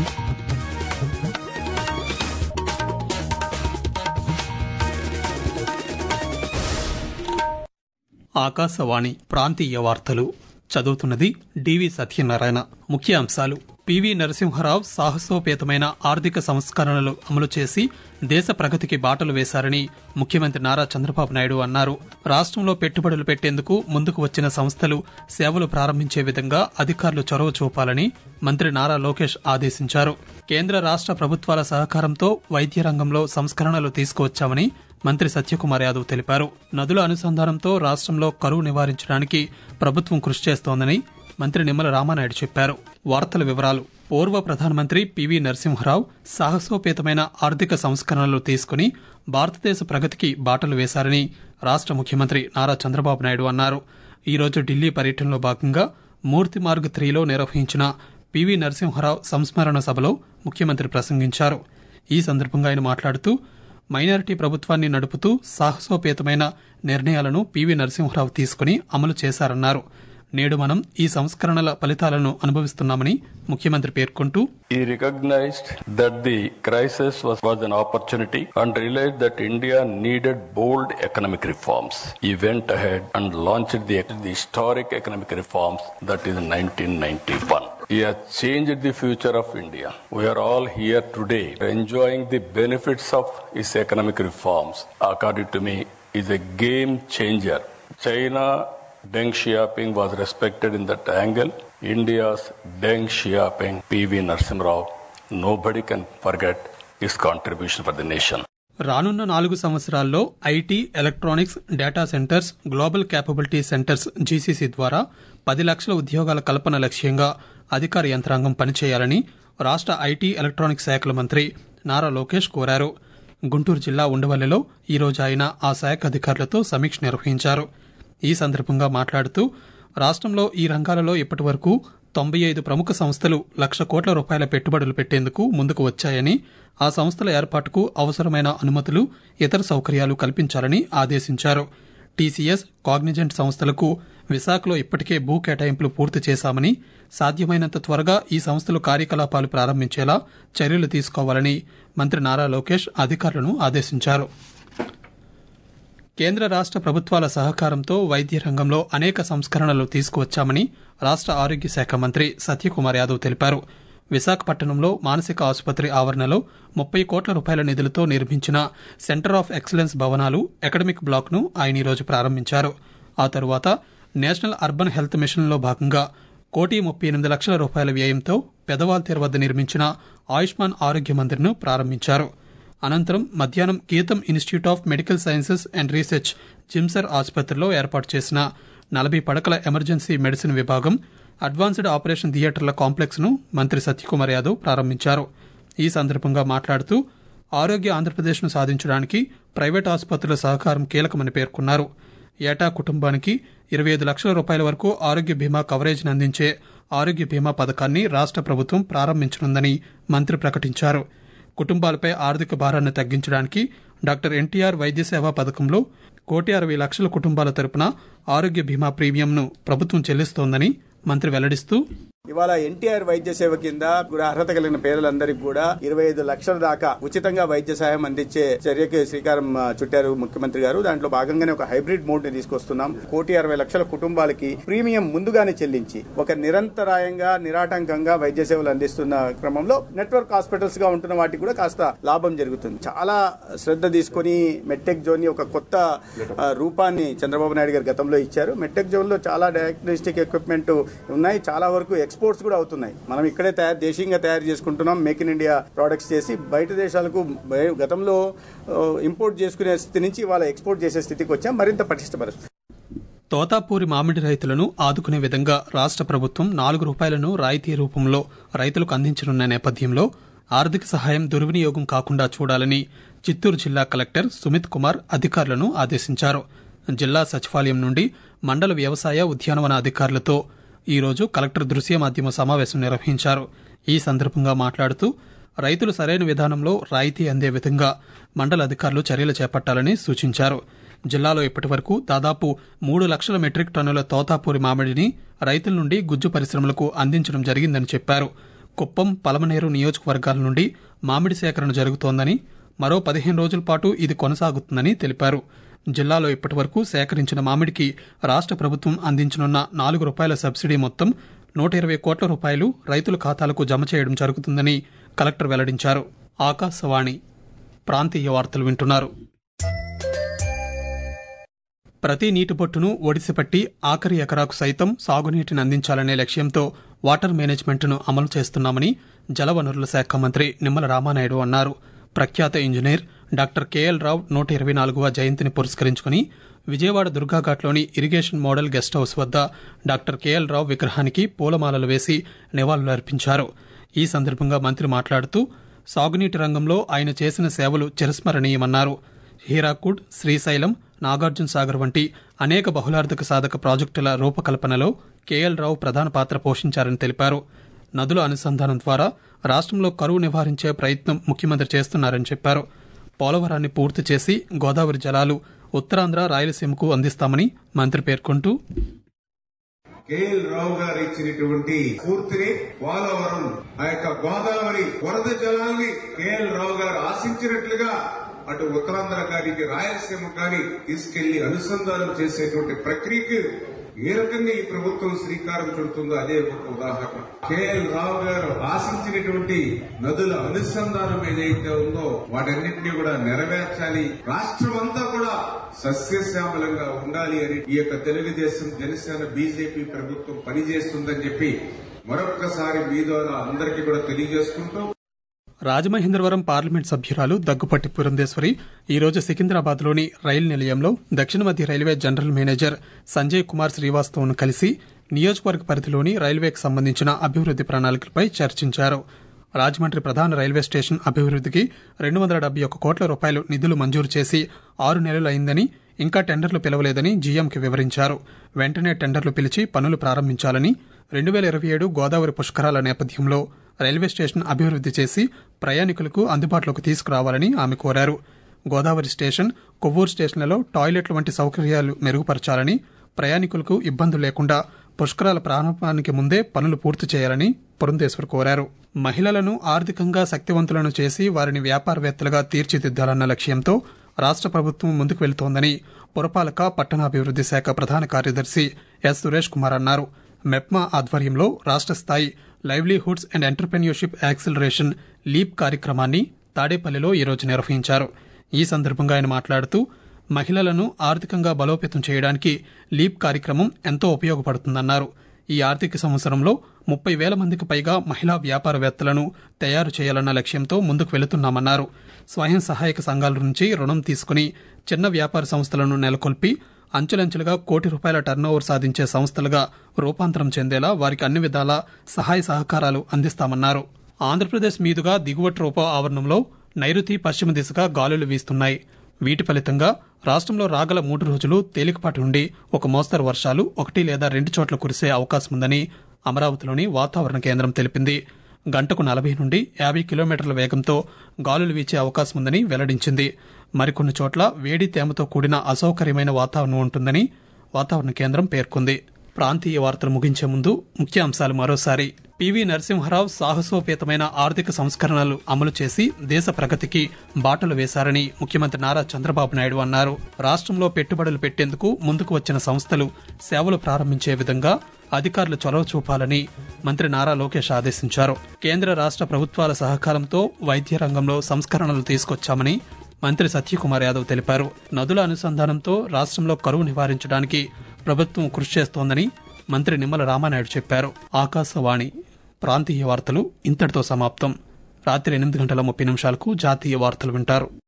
ఆకాశవాణి ప్రాంతీయ వార్తలు చదువుతున్నది డివి సత్యనారాయణ ముఖ్య అంశాలు పివి నరసింహారావు సాహసోపేతమైన ఆర్థిక సంస్కరణలు అమలు చేసి దేశ ప్రగతికి బాటలు వేశారని ముఖ్యమంత్రి నారా చంద్రబాబు నాయుడు అన్నారు రాష్ట్రంలో పెట్టుబడులు పెట్టేందుకు ముందుకు వచ్చిన సంస్థలు సేవలు ప్రారంభించే విధంగా అధికారులు చొరవ చూపాలని మంత్రి నారా లోకేష్ ఆదేశించారు కేంద్ర రాష్ట్ర ప్రభుత్వాల సహకారంతో వైద్య రంగంలో సంస్కరణలు తీసుకువచ్చామని మంత్రి సత్యకుమార్ యాదవ్ తెలిపారు నదుల అనుసంధానంతో రాష్ట్రంలో కరువు నివారించడానికి ప్రభుత్వం కృషి చేస్తోందని మంత్రి నిమ్మల రామానాయుడు చెప్పారు వార్తల వివరాలు పూర్వ ప్రధానమంత్రి పివి నరసింహరావు సాహసోపేతమైన ఆర్థిక సంస్కరణలు తీసుకుని భారతదేశ ప్రగతికి బాటలు వేశారని రాష్ట్ర ముఖ్యమంత్రి నారా చంద్రబాబు నాయుడు అన్నారు ఈ రోజు ఢిల్లీ పర్యటనలో భాగంగా మూర్తి మార్గ్ త్రీలో నిర్వహించిన పివి నరసింహరావు సంస్మరణ సభలో ముఖ్యమంత్రి ప్రసంగించారు ఈ సందర్భంగా ఆయన మాట్లాడుతూ మైనారిటీ ప్రభుత్వాన్ని నడుపుతూ సాహసోపేతమైన నిర్ణయాలను పివి నరసింహరావు తీసుకుని అమలు చేశారన్నారు నేడు మనం ఈ సంస్కరణల ఫలితాలను అనుభవిస్తున్నామని ముఖ్యమంత్రి పేర్కొంటూ He recognized that the crisis was, was an opportunity and realized that India needed bold economic reforms. He went ahead and launched the, the historic economic reforms that is in 1991. He has changed the future of India. We are all here today enjoying the benefits of his economic reforms. According to me, is a game changer. China Deng Xiaoping was respected in that angle. India's Deng Xiaoping, PV Narasimha nobody can forget his contribution for the nation. రానున్న నాలుగు సంవత్సరాల్లో IT electronics data centres global capability centres GCC ద్వారా పది లక్షల ఉద్యోగాల కల్పన లక్ష్యంగా అధికార యంత్రాంగం పనిచేయాలని రాష్ట ఐటీ ఎలక్ట్రానిక్స్ శాఖల మంత్రి నారా లోకేష్ కోరారు గుంటూరు జిల్లా ఉండవల్లిలో ఈ రోజు ఆయన ఆ శాఖ అధికారులతో సమీక్ష నిర్వహించారు ఈ సందర్భంగా మాట్లాడుతూ రాష్ట్రంలో ఈ రంగాలలో ఇప్పటి వరకు తొంభై ఐదు ప్రముఖ సంస్థలు లక్ష కోట్ల రూపాయల పెట్టుబడులు పెట్టేందుకు ముందుకు వచ్చాయని ఆ సంస్థల ఏర్పాటుకు అవసరమైన అనుమతులు ఇతర సౌకర్యాలు కల్పించాలని ఆదేశించారు టీసీఎస్ కాగ్నిజెంట్ సంస్థలకు విశాఖలో ఇప్పటికే భూ కేటాయింపులు పూర్తి చేశామని సాధ్యమైనంత త్వరగా ఈ సంస్థలు కార్యకలాపాలు ప్రారంభించేలా చర్యలు తీసుకోవాలని మంత్రి నారా లోకేష్ అధికారులను ఆదేశించారు కేంద్ర రాష్ట ప్రభుత్వాల సహకారంతో వైద్య రంగంలో అనేక సంస్కరణలు తీసుకువచ్చామని రాష్ట ఆరోగ్య శాఖ మంత్రి సత్యకుమార్ యాదవ్ తెలిపారు విశాఖపట్నంలో మానసిక ఆసుపత్రి ఆవరణలో ముప్పై కోట్ల రూపాయల నిధులతో నిర్మించిన సెంటర్ ఆఫ్ ఎక్సలెన్స్ భవనాలు అకాడమిక్ బ్లాక్ ను ఆయన ఈరోజు ప్రారంభించారు ఆ తరువాత నేషనల్ అర్బన్ హెల్త్ మిషన్లో భాగంగా కోటి ముప్పై ఎనిమిది లక్షల రూపాయల వ్యయంతో పెదవాల్తేరు వద్ద నిర్మించిన ఆయుష్మాన్ ఆరోగ్య మందిర్ను ప్రారంభించారు అనంతరం మధ్యాహ్నం GITAM institute of medical sciences and research GIMSR ఆసుపత్రిలో ఏర్పాటు చేసిన నలభై పడకల ఎమర్జెన్సీ మెడిసిన్ విభాగం అడ్వాన్స్డ్ ఆపరేషన్ థియేటర్ల కాంప్లెక్స్ ను మంత్రి సత్యకుమార్ యాదవ్ ప్రారంభించారు ఈ సందర్భంగా మాట్లాడుతూ ఆరోగ్య ఆంధ్రప్రదేశ్ను సాధించడానికి ప్రైవేట్ ఆసుపత్రుల సహకారం కీలకమని పేర్కొన్నారు ఏటా కుటుంబానికి ఇరవై ఐదు లక్షల రూపాయల వరకు ఆరోగ్య బీమా కవరేజ్ని అందించే ఆరోగ్య బీమా పథకాన్ని రాష్ట ప్రభుత్వం ప్రారంభించనుందని మంత్రి ప్రకటించారు కుటుంబాలపై ఆర్థిక భారాన్ని తగ్గించడానికి డాక్టర్ ఎన్టీఆర్ వైద్య సేవా పథకంలో కోటి అరవై లక్షల కుటుంబాల తరపున ఆరోగ్య బీమా ప్రీమియంను ప్రభుత్వం చెల్లిస్తోందని మంత్రి వెల్లడిస్తూ ఇవాళ ఎన్టీఆర్ వైద్య సేవ కింద కూడా అర్హత కలిగిన పేదలందరికీ కూడా ఇరవై ఐదు లక్షల దాకా ఉచితంగా వైద్య సహాయం అందించే చర్యకి శ్రీకారం ఆ, చుట్టారు ముఖ్యమంత్రి గారు దాంట్లో భాగంగానే ఒక హైబ్రిడ్ మోడ్ ని తీసుకొస్తున్నాం కోటి అరవై లక్షల కుటుంబాలకి ప్రీమియం ముందుగానే చెల్లించి ఒక నిరంతరాయంగా నిరాటంకంగా వైద్య సేవలు అందిస్తున్న క్రమంలో నెట్వర్క్ హాస్పిటల్స్ గా ఉంటున్న వాటికి కూడా కాస్త లాభం జరుగుతుంది చాలా శ్రద్ధ తీసుకొని మెట్టెక్ జోన్ ని ఒక కొత్త ఆ, రూపాన్ని చంద్రబాబు నాయుడు గారు గతంలో ఇచ్చారు మెట్టెక్ జోన్ లో చాలా డయాగ్నోస్టిక్ ఎక్విప్మెంట్ ఉన్నాయి చాలా వరకు ఎక్స్పోర్ట్స్ కూడా అవుతున్నాయి మనం ఇక్కడే తయారు దేశీయంగా తయారు చేసుకుంటున్నాం మేక్ ఇన్ ఇండియా ప్రోడక్ట్స్ చేసి బయట దేశాలకు బయ- గతంలో ఇంపోర్ట్ చేసుకునే స్థితి నుంచి ఇవాళ ఎక్స్పోర్ట్ చేసే స్థితికి వచ్చాం మరింత పటిష్టపరుస్తుంది తోతాపూరి మామిడి రైతులను ఆదుకునే విధంగా రాష్ట ప్రభుత్వం నాలుగు రూపాయలను రాయితీ రూపంలో రైతులకు అందించనున్న నేపథ్యంలో ఆర్థిక సహాయం దుర్వినియోగం కాకుండా చూడాలని చిత్తూరు జిల్లా కలెక్టర్ సుమిత్ కుమార్ అధికారులను ఆదేశించారు జిల్లా సచివాలయం నుండి మండల వ్యవసాయ ఉద్యానవన అధికారులతో ఈ రోజు కలెక్టర్ దృశ్య మాధ్యమ సమావేశం నిర్వహించారు ఈ సందర్భంగా మాట్లాడుతూ రైతులు సరైన విధానంలో రాయితీ అందే విధంగా మండల అధికారులు చర్యలు చేపట్టాలని సూచించారు జిల్లాలో ఇప్పటివరకు దాదాపు మూడు లక్షల మెట్రిక్ టన్నుల తోతాపూరి మామిడిని రైతుల నుండి గుజ్జు పరిశ్రమలకు అందించడం జరిగిందని చెప్పారు కుప్పం పలమనేరు నియోజకవర్గాల నుండి మామిడి సేకరణ జరుగుతోందని మరో పదిహేను రోజుల పాటు ఇది కొనసాగుతుందని తెలిపారు జిల్లాలో ఇప్పటివరకు సేకరించిన మామిడికి రాష్ట్ర ప్రభుత్వం అందించనున్న నాలుగు రూపాయల సబ్సిడీ మొత్తం నూట ఇరవై కోట్ల రూపాయలు రైతుల ఖాతాలకు జమ చేయడం జరుగుతుందని కలెక్టర్ వెల్లడించారు ఆకాశవాణి ప్రాంతీయ వార్తలు వింటున్నారు ప్రతి నీటి బొట్టును ఒడిసిపట్టి ఆఖరి ఎకరాకు సైతం సాగునీటిని అందించాలనే లక్ష్యంతో వాటర్ మేనేజ్మెంట్ను అమలు చేస్తున్నామని జలవనరుల శాఖ మంత్రి నిమ్మల రామానాయుడు అన్నారు ప్రఖ్యాత ఇంజనీర్ డాక్టర్ కెఎల్ రావు నూట ఇరవై నాలుగవ జయంతిని పురస్కరించుకుని విజయవాడ దుర్గాఘాట్లోని ఇరిగేషన్ మోడల్ గెస్ట్ హౌస్ వద్ద డాక్టర్ కెఎల్ రావు విగ్రహానికి పూలమాలలు వేసి నివాళులర్పించారు ఈ సందర్భంగా మంత్రి మాట్లాడుతూ సాగునీటి రంగంలో ఆయన చేసిన సేవలు చిరస్మరణీయమన్నారు హీరాకుడ్ శ్రీశైలం నాగార్జున సాగర్ వంటి అనేక బహుళార్థక సాధక ప్రాజెక్టుల రూపకల్పనలో కేఎల్ రావు ప్రధాన పాత్ర పోషించారని తెలిపారు నదుల అనుసంధానం ద్వారా రాష్ట్రంలో కరువు నివారించే ప్రయత్నం ముఖ్యమంత్రి చేస్తున్నారని చెప్పారు పోలవరాన్ని పూర్తి చేసి గోదావరి జలాలు ఉత్తరాంధ్ర రాయలసీమకు అందిస్తామని మంత్రి పేర్కొంటూ కేఎల్ రావు గారు ఇచ్చినటువంటి స్ఫూర్తిని పోలవరం ఆ యొక్క గోదావరి వరద జలాల్ని కేఎల్ రావు గారు ఆశించినట్లుగా అటు ఉత్తరాంధ్ర గారికి రాయలసీమ గాని తీసుకెళ్లి అనుసంధానం చేసేటువంటి ప్రక్రియకి ఏ రకంగా ఈ ప్రభుత్వం శ్రీకారం చుడుతుందో అదే ఒక ఉదాహరణ కేఎల్ రావు గారు ఆశించినటువంటి నదుల అనుసంధానం ఏదైతే ఉందో వాటన్నింటినీ కూడా నెరవేర్చాలి రాష్ట్రం అంతా కూడా సస్యశ్యామలంగా ఉండాలి అని ఈ యొక్క తెలుగుదేశం జనసేన బీజేపీ ప్రభుత్వం పనిచేస్తుందని చెప్పి మరొక్కసారి మీ ద్వారా అందరికీ కూడా తెలియజేసుకుంటూ రాజమహేంద్రవరం పార్లమెంట్ సభ్యురాలు దగ్గుపట్టి పురంధేశ్వరి ఈరోజు సికింద్రాబాద్లోని రైలు నిలయంలో దక్షిణ మధ్య railway general manager Sanjay Kumar శ్రీవాస్తవ్ను కలిసి నియోజకవర్గ పరిధిలోని రైల్వేకి సంబంధించిన అభివృద్ది ప్రణాళికలపై చర్చించారు రాజమండ్రి ప్రధాన రైల్వే స్టేషన్ అభివృద్దికి రెండు వందల డెబ్బై ఒక్క కోట్ల రూపాయలు నిధులు మంజూరు చేసి ఆరు నెలలు అయిందని ఇంకా టెండర్లు పిలవలేదని జీఎంకి వివరించారు వెంటనే టెండర్లు పిలిచి పనులు ప్రారంభించాలని రెండు వేల ఇరవై ఏడు గోదావరి పుష్కరాల నేపథ్యంలో రైల్వే స్టేషన్ అభివృద్ది చేసి ప్రయాణికులకు అందుబాటులోకి తీసుకురావాలని ఆమె కోరారు గోదావరి స్టేషన్ కొవ్వూరు స్టేషన్లలో టాయిలెట్ల వంటి సౌకర్యాలు మెరుగుపరచాలని ప్రయాణికులకు ఇబ్బందులు లేకుండా పుష్కరాల ప్రారంభానికి ముందే పనులు పూర్తి చేయాలని పురంధేశ్వర్ కోరారు మహిళలను ఆర్థికంగా శక్తివంతులను చేసి వారిని వ్యాపారవేత్తలుగా తీర్చిదిద్దాలన్న లక్ష్యంతో రాష్ట్ర ప్రభుత్వం ముందుకు వెళుతోందని పురపాలక పట్టణాభివృద్ది శాఖ ప్రధాన కార్యదర్శి ఎస్ సురేష్ కుమార్ అన్నారు మెప్మా ఆధ్వర్యంలో రాష్ట్ర స్థాయి livelihoods and entrepreneurship acceleration LEAP కార్యక్రమాన్ని తాడేపల్లిలో ఈరోజు నిర్వహించారు ఈ సందర్భంగా ఆయన మాట్లాడుతూ మహిళలను ఆర్థికంగా బలోపేతం చేయడానికి లీప్ కార్యక్రమం ఎంతో ఉపయోగపడుతుందన్నారు ఈ ఆర్థిక సంవత్సరంలో ముప్పై వేల మందికి పైగా మహిళా వ్యాపారవేత్తలను తయారు చేయాలన్న లక్ష్యంతో ముందుకు వెళుతున్నామన్నారు స్వయం సహాయక సంఘాల నుంచి రుణం తీసుకుని చిన్న వ్యాపార సంస్థలను నెలకొల్పి అంచెలంచెలుగా కోటి రూపాయల టర్నోవర్ సాధించే సంస్థలుగా రూపాంతరం చెందేలా వారికి అన్ని విధాలా సహాయ సహకారాలు అందిస్తామన్నారు ఆంధ్రప్రదేశ్ మీదుగా దిగువ ట్రోపా ఆవరణంలో నైరుతి పశ్చిమ దిశగా గాలులు వీస్తున్నాయి వీటి ఫలితంగా రాష్ట్రంలో రాగల మూడు రోజులు తేలికపాటి నుండి ఒక మోస్తరు వర్షాలు ఒకటి లేదా రెండు చోట్ల కురిసే అవకాశం ఉందని అమరావతిలోని వాతావరణ కేంద్రం తెలిపింది గంటకు నలభై నుండి యాభై కిలోమీటర్ల వేగంతో గాలులు వీచే అవకాశం ఉందని వెల్లడించింది మరికొన్ని చోట్ల వేడి తేమతో కూడిన అసౌకర్యమైన వాతావరణం ఉంటుందని వాతావరణ కేంద్రం పేర్కొంది ప్రాంతీయ వార్తలు ముగించే ముందు ముఖ్య అంశాలు మరోసారి పివి నరసింహారావు సాహసోపేతమైన ఆర్థిక సంస్కరణలు అమలు చేసి దేశ ప్రగతికి బాటలు వేశారని ముఖ్యమంత్రి నారా చంద్రబాబు నాయుడు అన్నారు రాష్ట్రంలో పెట్టుబడులు పెట్టేందుకు ముందుకు వచ్చిన సంస్థలు సేవలు ప్రారంభించే విధంగా అధికారులు చొరవ చూపాలని మంత్రి నారా లోకేష్ ఆదేశించారు కేంద్ర రాష్ట్ర ప్రభుత్వాల సహకారంతో వైద్య రంగంలో సంస్కరణలు తీసుకొచ్చామని మంత్రి సత్యకుమార్ యాదవ్ తెలిపారు నదుల అనుసంధానంతో రాష్ట్రంలో కరువు నివారించడానికి ప్రభుత్వం కృషి చేస్తోందని మంత్రి నిమ్మల రామానాయుడు చెప్పారు ఆకాశవాణి ప్రాంతీయ వార్తలు ఇంతటితో సమాప్తం రాత్రి ఎనిమిది గంటల ముప్పై నిమిషాలకు జాతీయ వార్తలు వింటారు